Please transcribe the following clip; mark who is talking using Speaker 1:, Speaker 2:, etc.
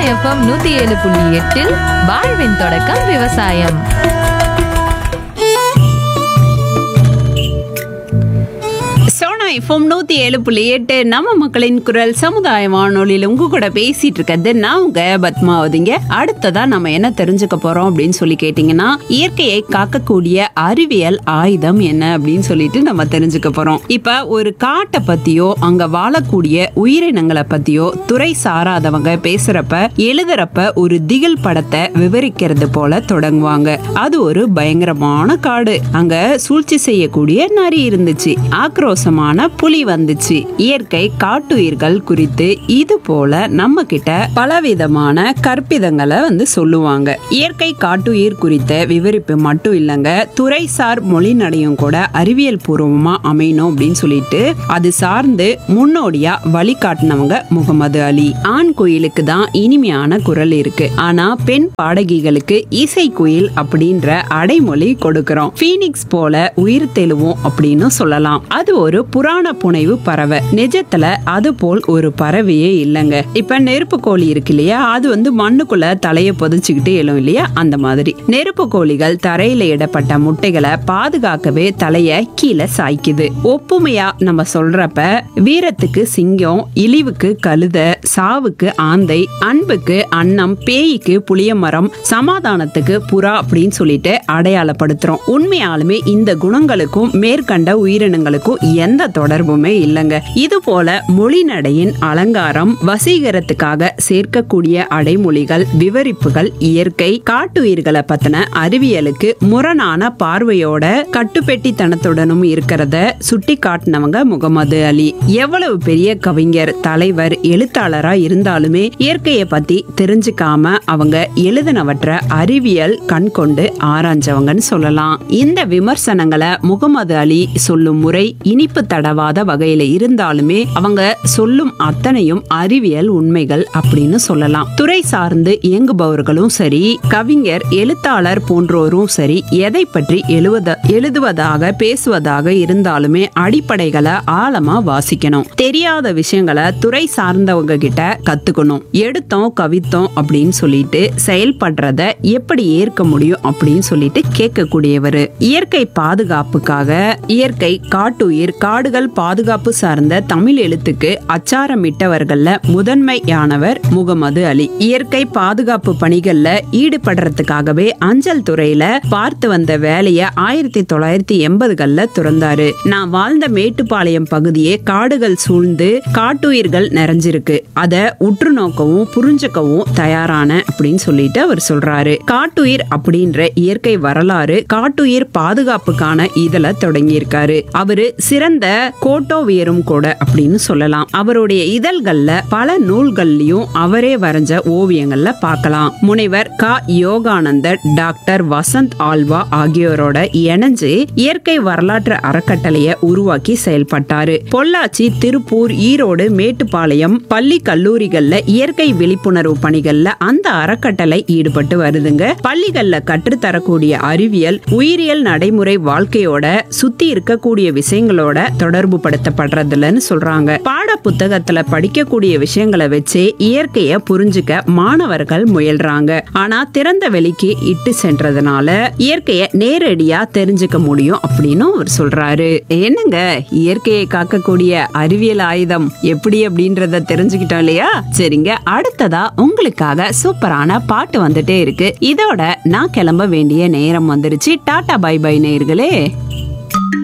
Speaker 1: FM நூத்தி ஏழு புள்ளி எட்டில் வாழ்வின் தொடக்கம் விவசாயம்
Speaker 2: சோனா எஃப்எம் நூத்தி ஏழு புள்ளி எட்டு நம்ம மக்களின் குரல் சமுதாய வானொலியில் உங்க கூட பேசிட்டு இருக்கிறது நான் உங்க பத்மாவதிங்க அடுத்ததா நம்ம என்ன தெரிஞ்சுக்க போறோம் அப்படின்னு சொல்லி கேட்டீங்கன்னா இயற்கையை காக்கக்கூடிய அறிவியல் ஆயுதம் என்ன அப்படின்னு சொல்லிட்டு நம்ம தெரிஞ்சுக்க போறோம் இப்ப ஒரு காட்டை பத்தியோ அங்க வாழக்கூடிய உயிரினங்களை பத்தியோ துறை சாராதவங்க பேசுறப்ப எழுதுறப்ப ஒரு திகில் படத்தை விவரிக்கிறது போல தொடங்குவாங்க அது ஒரு பயங்கரமான காடு அங்க சூழ்ச்சி செய்யக்கூடிய நரி இருந்துச்சு ஆக்ரோஷமான புலி வந்துச்சு இயற்கை காட்டுயிர்கள் குறித்து இது போல நம்ம கிட்ட பலவிதமான கற்பிதங்களை வந்து சொல்லுவாங்க இயற்கை காட்டுயிர் குறித்த விவரிப்பு மட்டும் இல்லைங்க துறைசார் மொழி நடையும் கூட அறிவியல் பூர்வமா அமையணும் அப்படின்னு சொல்லிட்டு அது சார்ந்து முன்னோடியா வழிகாட்டினவங்க முகமது அலி ஆண் குயிலுக்கு தான் இனிமையான குரல் இருக்கு ஆனா பெண் பாடகிகளுக்கு இசை குயில் அப்படின்ற அடைமொழி கொடுக்கிறோம் பீனிக்ஸ் போல உயிர் தெழுவோம் அப்படின்னு சொல்லலாம் அது ஒரு புராண புனைவு பறவை நிஜத்துல அது போல் ஒரு பறவையே இல்லைங்க இப்ப நெருப்பு கோழி இருக்கு இல்லையா அது வந்து மண்ணுக்குள்ள தலைய புதைச்சுக்கிட்டு எழும் இல்லையா அந்த மாதிரி நெருப்பு கோழிகள் தரையில இடப்பட்ட முட்டைகளை பாதுகாக்கவே தலைய கீழே சாய்க்குது ஒப்புமையா நம்ம சொல்றப்ப வீரத்துக்கு சிங்கம் இழிவுக்கு கழுத சாவுக்கு ஆந்தை அன்புக்கு அன்னம் பேய்க்கு புளிய மரம் சமாதானத்துக்கு புறா அப்படின்னு சொல்லிட்டு அடையாளப்படுத்துறோம் உண்மையாலுமே இந்த குணங்களுக்கும் மேற்கண்ட உயிரினங்களுக்கும் எந்த தொடர்புமே இல்லைங்க இது போல மொழிநடையின் அலங்காரம் வசீகரத்துக்காக சேர்க்கக்கூடிய அடைமொழிகள் விவரிப்புகள் இயற்கை காட்டுயிர்களை பத்தின அறிவியலுக்கு முரணான பார்வையோட கட்டுப்பெட்டித்தனத்துடனும் இருக்கிறத சுட்டி காட்டினவங்க முகமது அலி எவ்வளவு பெரிய கவிஞர் தலைவர் எழுத்தாளரா இருந்தாலுமே இயற்கையை பத்தி தெரிஞ்சுக்காம அவங்க எழுதினவற்றை அறிவியல் கண் கொண்டு ஆராய்ஞ்சவங்கன்னு சொல்லலாம் இந்த விமர்சனங்களை முகமது அலி சொல்லும் முறை இனிப்பு தடவாத வகையில இருந்தாலுமே அவங்க சொல்லும் அத்தனையும் அறிவியல் உண்மைகள் அப்படின்னு சொல்லலாம் துறை சார்ந்து இயங்குபவர்களும் சரி கவிஞர் எழுத்தாளர் போன்றோரும் சரி எதை பற்றி எழுவத எழுதுவதாக பேசுவதாக இருந்தாலுமே அடிப்படைகளை ஆழமா வாசிக்கணும் தெரியாத விஷயங்களை துறை சார்ந்தவங்க கிட்ட கத்துக்கணும் எடுத்தோம் கவித்தோம் அப்படின்னு சொல்லிட்டு செயல்படுறத எப்படி ஏற்க முடியும் அப்படின்னு சொல்லிட்டு கேட்கக்கூடியவர் இயற்கை பாதுகாப்புக்காக இயற்கை காட்டுயிர் காடுகள் பாதுகாப்பு சார்ந்த தமிழ் எழுத்துக்கு அச்சாரமிட்டவர்கள்ல முதன்மையானவர் முகமது அலி இயற்கை பாதுகாப்பு பணிகள்ல ஈடுபடுறதுக்காகவே அஞ்சல் துறையில பார்த்து வந்த வேலைய ஆயிரத்தி தொள்ளாயிரத்தி எண்பதுகள்ல துறந்தாரு நான் வாழ்ந்த மேட்டுப்பாளையம் பகுதியே காடுகள் சூழ்ந்து காட்டுயிர்கள் நிறைஞ்சிருக்கு அத உற்று நோக்கவும் புரிஞ்சுக்கவும் தயாரான அப்படின்னு சொல்லிட்டு அவர் சொல்றாரு காட்டுயிர் அப்படின்ற இயற்கை வரலாறு காட்டுயிர் பாதுகாப்புக்கான இதழ தொடங்கியிருக்காரு அவரு சிறந்த கோட்டோவியரும் கூட அப்படின்னு சொல்லலாம் அவருடைய இதழ்கள்ல பல நூல்கள்லயும் அவரே வரைஞ்ச ஓவியங்கள்ல பார்க்கலாம் முனைவர் க யோகானந்தர் டாக்டர் வசந்த் ஆல்வா ஆகியோரோட இணைஞ்சு இயற்கை வரலாற்று அறக்கட்டளைய உருவாக்கி செயல்பட்டாரு பொள்ளாச்சி திருப்பூர் ஈரோடு மேட்டுப்பாளையம் பள்ளி கல்லூரிகள்ல இயற்கை விழிப்புணர்வு பணிகள்ல அந்த அறக்கட்டளை ஈடுபட்டு வருதுங்க பள்ளிகள்ல கற்றுத்தரக்கூடிய அறிவியல் உயிரியல் நடைமுறை வாழ்க்கையோட சுத்தி இருக்கக்கூடிய விஷயங்களோட தொடர்பு படுத்தப்படுறதுலன்னு சொல்றாங்க பாட புத்தகத்துல படிக்கக்கூடிய விஷயங்களை வச்சு இயற்கைய புரிஞ்சுக்க மாணவர்கள் முயல்றாங்க ஆனா திறந்த வெளிக்கு இட்டு சென்றதுனால இயற்கைய நேரடியா தெரிஞ்சுக்க முடியும் அப்படின்னு அவர் சொல்றாரு என்னங்க இயற்கையை காக்கக்கூடிய அறிவியல் ஆயுதம் எப்படி அப்படின்றத தெரிஞ்சுக்கிட்டோம் இல்லையா சரிங்க அடுத்ததா உங்களுக்காக சூப்பரான பாட்டு வந்துட்டே இருக்கு இதோட நான் கிளம்ப வேண்டிய நேரம் வந்துருச்சு டாடா பை பை நேயர்களே